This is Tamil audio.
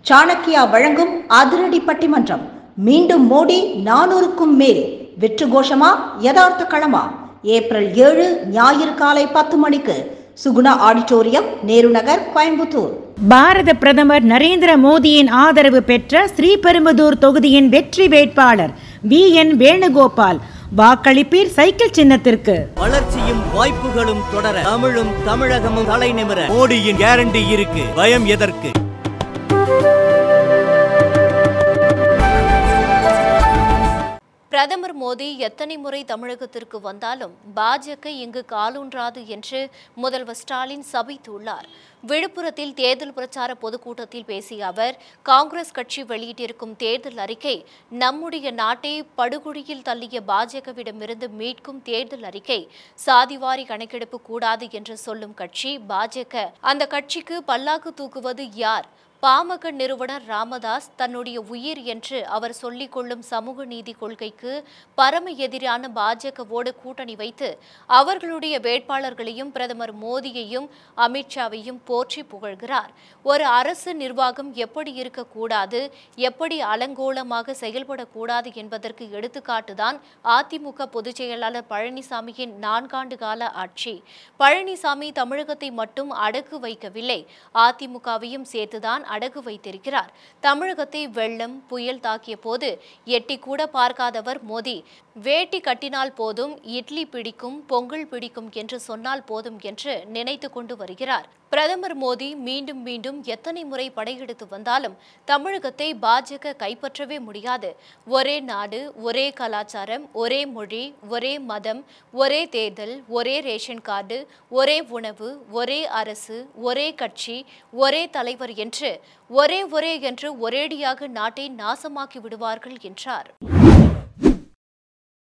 சாணக்கியா வழங்கும் அதிரடி பட்டிமன்றம் மீண்டும் மோடி நானூறுக்கும் மேல் வெற்று கோஷமா யதார்த்த களமா ஏப்ரல் ஏழு ஞாயிறு காலை பத்து மணிக்கு சுகுணா ஆடிட்டோரியம் நேரு நகர் கோயம்புத்தூர் பாரத பிரதமர் நரேந்திர மோடியின் ஆதரவு பெற்ற ஸ்ரீபெரும்புதூர் தொகுதியின் வெற்றி வேட்பாளர் வி என் வேணுகோபால் வாக்களிப்பீர் சைக்கிள் சின்னத்திற்கு வளர்ச்சியும் வாய்ப்புகளும் தொடர தமிழும் தமிழகமும் தலை நிமிர மோடியின் கேரண்டி இருக்கு பயம் எதற்கு பிரதமர் மோடி எத்தனை முறை தமிழகத்திற்கு வந்தாலும் பாஜக இங்கு காலூன்றாது என்று முதல்வர் ஸ்டாலின் சபித்துள்ளார் விழுப்புரத்தில் தேர்தல் பிரச்சார பொதுக்கூட்டத்தில் பேசிய அவர் காங்கிரஸ் கட்சி வெளியிட்டிருக்கும் தேர்தல் அறிக்கை நம்முடைய நாட்டை படுகொடியில் தள்ளிய பாஜகவிடமிருந்து மீட்கும் தேர்தல் அறிக்கை சாதிவாரி கணக்கெடுப்பு கூடாது என்று சொல்லும் கட்சி பாஜக அந்த கட்சிக்கு பல்லாக்கு தூக்குவது யார் பாமக நிறுவனர் ராமதாஸ் தன்னுடைய உயிர் என்று அவர் சொல்லிக் கொள்ளும் சமூக நீதி கொள்கைக்கு பரம எதிரான பாஜகவோடு கூட்டணி வைத்து அவர்களுடைய வேட்பாளர்களையும் பிரதமர் மோடியையும் அமித்ஷாவையும் போற்றி புகழ்கிறார் ஒரு அரசு நிர்வாகம் எப்படி இருக்கக்கூடாது எப்படி அலங்கோலமாக செயல்படக்கூடாது என்பதற்கு எடுத்துக்காட்டுதான் அதிமுக பொதுச் செயலாளர் பழனிசாமியின் நான்காண்டு கால ஆட்சி பழனிசாமி தமிழகத்தை மட்டும் அடக்கு வைக்கவில்லை அதிமுகவையும் சேர்த்துதான் அடகு வைத்திருக்கிறார் தமிழகத்தை வெள்ளம் புயல் தாக்கிய போது எட்டி கூட பார்க்காதவர் மோடி வேட்டி கட்டினால் போதும் இட்லி பிடிக்கும் பொங்கல் பிடிக்கும் என்று சொன்னால் போதும் என்று நினைத்து கொண்டு வருகிறார் பிரதமர் மோடி மீண்டும் மீண்டும் எத்தனை முறை படையெடுத்து வந்தாலும் தமிழகத்தை பாஜக கைப்பற்றவே முடியாது ஒரே நாடு ஒரே கலாச்சாரம் ஒரே மொழி ஒரே மதம் ஒரே தேர்தல் ஒரே ரேஷன் கார்டு ஒரே உணவு ஒரே அரசு ஒரே கட்சி ஒரே தலைவர் என்று ஒரே ஒரே என்று ஒரேடியாக நாட்டை நாசமாக்கி விடுவார்கள் என்றார்